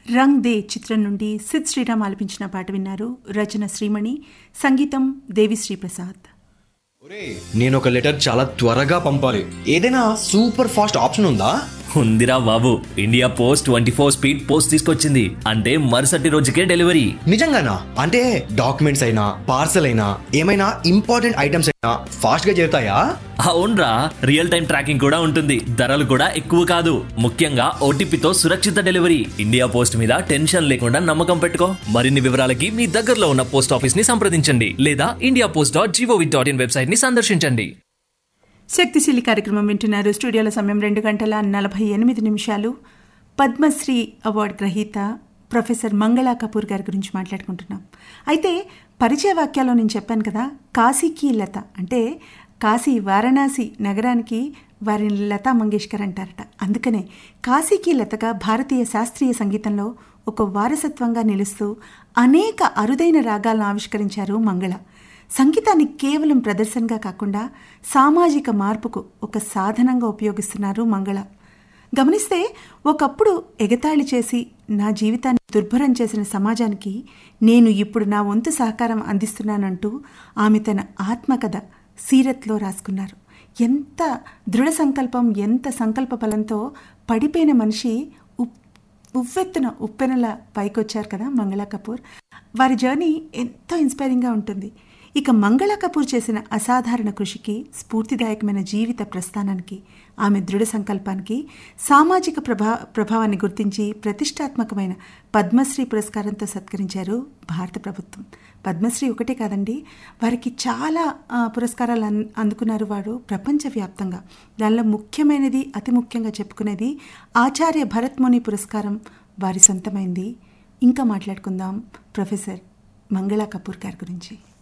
రంగ్ they చిత్రం నుండి సిద్ శ్రీరామ్ ఆలపించిన పాట విన్నారు రచన శ్రీమణి సంగీతం దేవిశ్రీ ప్రసాద్ నేను ఒక లెటర్ చాలా త్వరగా పంపాలి ఏదైనా సూపర్ ఫాస్ట్ ఆప్షన్ ఉందా ఉందిరా బాబు India post twenty four speed post తీసుకొచ్చింది అంటే మరుసటి రోజుకే డెలివరీ నిజంగానా అంటే డాక్యుమెంట్స్ అయినా పార్సల్ అయినా ఏమైనా ఇంపార్టెంట్ ఐటమ్స్ అయినా ఫాస్ట్ గా చేరుతాయా అవునరా రియల్ టైం ట్రాకింగ్ కూడా ఉంటుంది ధరలు కూడా ఎక్కువ కాదు ముఖ్యంగా ఓటీపీతో సురక్షిత డెలివరీ ఇండియా పోస్ట్ మీద టెన్షన్ లేకుండా నమ్మకం పెట్టుకో మరిన్ని వివరాలకి మీ దగ్గరలో ఉన్న పోస్ట్ ఆఫీస్ ని సంప్రదించండి లేదా India post dot GOV dot in website ని సందర్శించండి శక్తిశీలి కార్యక్రమం వింటున్నారు స్టూడియోల సమయం రెండు గంటల నలభై ఎనిమిది నిమిషాలు పద్మశ్రీ అవార్డు గ్రహీత ప్రొఫెసర్ మంగళా కపూర్ గారి గురించి మాట్లాడుకుంటున్నాం అయితే పరిచయ వాక్యాల్లో నేను చెప్పాను కదా కాశీకి లత అంటే కాశీ వారణాసి నగరానికి వారిని లతా మంగేష్కర్ అంటారట అందుకనే కాశీకి లతగా భారతీయ శాస్త్రీయ సంగీతంలో ఒక వారసత్వంగా నిలుస్తూ అనేక అరుదైన రాగాలను ఆవిష్కరించారు మంగళ సంగీతాన్ని కేవలం ప్రదర్శనగా కాకుండా సామాజిక మార్పుకు ఒక సాధనంగా ఉపయోగిస్తున్నారు మంగళ గమనిస్తే ఒకప్పుడు ఎగతాళి చేసి నా జీవితాన్ని దుర్భరం చేసిన సమాజానికి నేను ఇప్పుడు నా వంతు సహకారం అందిస్తున్నానంటూ ఆమె తన ఆత్మకథ సీరత్లో రాసుకున్నారు ఎంత దృఢ సంకల్పం ఎంత సంకల్ప బలంతో పడిపోయిన మనిషి ఉప్ ఉవ్వెత్తున ఉప్పెనల పైకొచ్చారు కదా మంగళ కపూర్ వారి జర్నీ ఎంతో ఇన్స్పైరింగ్గా ఉంటుంది ఇక మంగళ కపూర్ చేసిన అసాధారణ కృషికి స్ఫూర్తిదాయకమైన జీవిత ప్రస్థానానికి ఆమె దృఢ సంకల్పానికి సామాజిక ప్రభా ప్రభావాన్ని గుర్తించి ప్రతిష్టాత్మకమైన పద్మశ్రీ పురస్కారంతో సత్కరించారు భారత ప్రభుత్వం పద్మశ్రీ ఒకటే కాదండి వారికి చాలా ఆ, పురస్కారాలు అన్ అందుకున్నారు వారు ప్రపంచవ్యాప్తంగా దానిలో ముఖ్యమైనది అతి ముఖ్యంగా చెప్పుకునేది ఆచార్య భరత్ ముని పురస్కారం వారి సొంతమైంది ఇంకా మాట్లాడుకుందాం ప్రొఫెసర్ మంగళా కపూర్ గారి గురించి